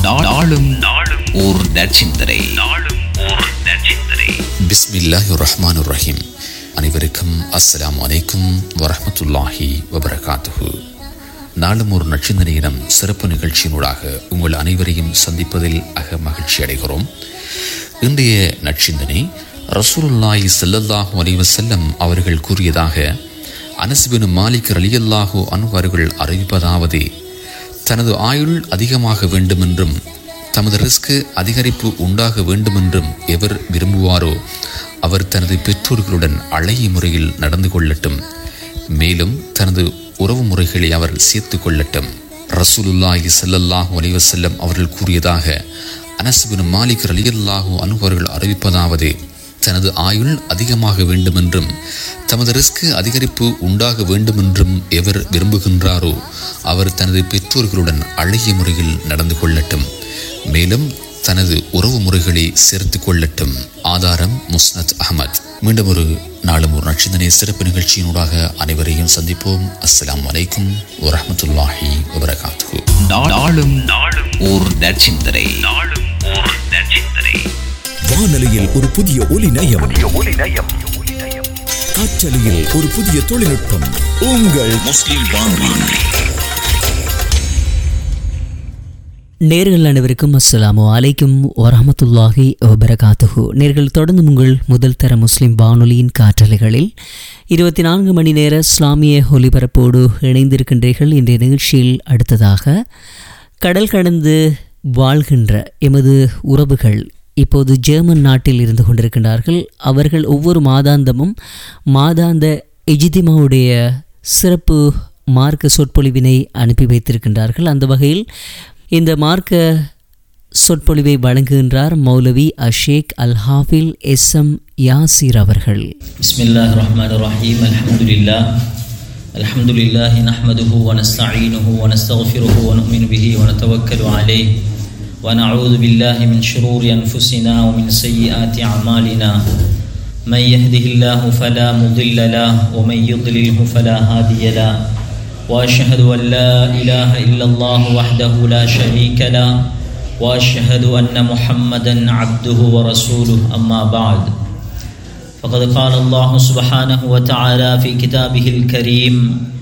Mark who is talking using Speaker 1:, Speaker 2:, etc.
Speaker 1: நா- நாளும் நாளும் ஓர் நற்சிந்தனை நாளும் ஓர் நற்சிந்தனை
Speaker 2: பிஸ்மில்லாஹி ரஹ்மான் ரஹீம் அனைவருக்கும் அஸ்ஸலாமு அலைக்கும் வரஹ்மத்துல்லாஹி வபரகாத்துஹு நாளும் ஒரு நட்சத்திரம் சிறப்பு நிகழ்ச்சியினூடாக உங்கள் அனைவரையும் சந்திப்பதில் அக மகிழ்ச்சி அடைகிறோம் இன்றைய நற்சிந்தனை ரசூலுல்லாஹி ஸல்லல்லாஹு அலைஹி வஸல்லம் அவர்கள் கூறியதாக அனஸ்பின் மாலிக் ரலியல்லாஹு அன்ஹு அவர்கள் அறிவிப்பதாவது தனது ஆயுள் அதிகமாக வேண்டுமென்றும் தமது ரிஸ்க் அதிகரிப்பு உண்டாக வேண்டுமென்றும் எவர் விரும்புவாரோ அவர் தனது பெற்றோர்களுடன் அழகிய முறையில் நடந்து கொள்ளட்டும் மேலும் தனது உறவு முறைகளை அவர் சேர்த்து கொள்ளட்டும் ரசூலுல்லாஹி ஸல்லல்லாஹு அலைஹி வஸல்லம் அவர்கள் கூறியதாக அனஸ் பின் மாலிக் ரலியல்லாஹு அன்ஹு அவர்கள் அறிவிப்பதாவது தனது ஆயுள் அதிகமாக வேண்டுமென்றும் தமது ரிஸ்க் அதிகரிப்பு உண்டாக வேண்டுமென்றும் எவர் விரும்புகின்றாரோ அவர் தனது பெற்றோர்களுடன் அழகிய முறையில் நடந்து கொள்ளட்டும் மேலும் தனது உறவு முறைகளை சேர்த்து கொள்ளட்டும் ஆதாரம் முஸ்னத் அஹமத் மீண்டும் ஒரு நாளும் ஒரு நட்சத்திர சிறப்பு நிகழ்ச்சியினூடாக அனைவரையும் சந்திப்போம் அஸ்ஸலாமு அலைக்கும் வரஹ்மத்துல்லாஹி வபரகாத்துஹு
Speaker 1: நா- நாளும் நாளும் ஓர் நற்சிந்தனை நாளும் ஓர் நற்சிந்தனை
Speaker 3: வானொலியில் ஒரு புதிய ஒலி நயம் காற்றலையில் ஒரு புதிய தொழில்நுட்பம் உங்கள்
Speaker 1: முஸ்லிம் வானொலி
Speaker 4: நேர்கள் அனைவருக்கும் அஸ்ஸலாமு அலைக்கும் வரஹமத்துல்லாஹி வபரகாத்துஹு நேர்கள் தொடர்ந்து உங்கள் முதல் தர முஸ்லிம் வானொலியின் காற்றலைகளில் இருபத்தி நான்கு மணி நேர இஸ்லாமிய ஒலிபரப்போடு இணைந்திருக்கின்றீர்கள் இன்றைய நிகழ்ச்சியில் அடுத்ததாக கடல் கடந்து வாழ்கின்ற எமது உறவுகள் இப்போது ஜெர்மன் நாட்டில் இருந்து கொண்டிருக்கின்றார்கள் அவர்கள் ஒவ்வொரு மாதாந்தமும் மாதாந்த எஜிதிமாவுடைய சிறப்பு மார்க்க சொற்பொழிவினை அனுப்பி வைத்திருக்கின்றார்கள் அந்த வகையில் இந்த மார்க்க சொற்பொழிவை வழங்குகின்றார் மௌலவி அஷேக் அல் ஹாஃபில் எஸ் எம் யாசிர் அவர்கள்
Speaker 5: بسم الله الرحمن الرحيم الحمد لله الحمد لله نحمده ونستعينه ونستغفره ونؤمن به ونتوكل عليه ونعوذ بالله من شرور أنفسنا ومن سيئات أعمالنا من يهده الله فلا مضل له ومن يضلله فلا هادي له وأشهد أن لا إله إلا الله وحده لا شريك له وأشهد أن محمدا عبده ورسوله أما بعد فقد قال الله سبحانه وتعالى في كتابه الكريم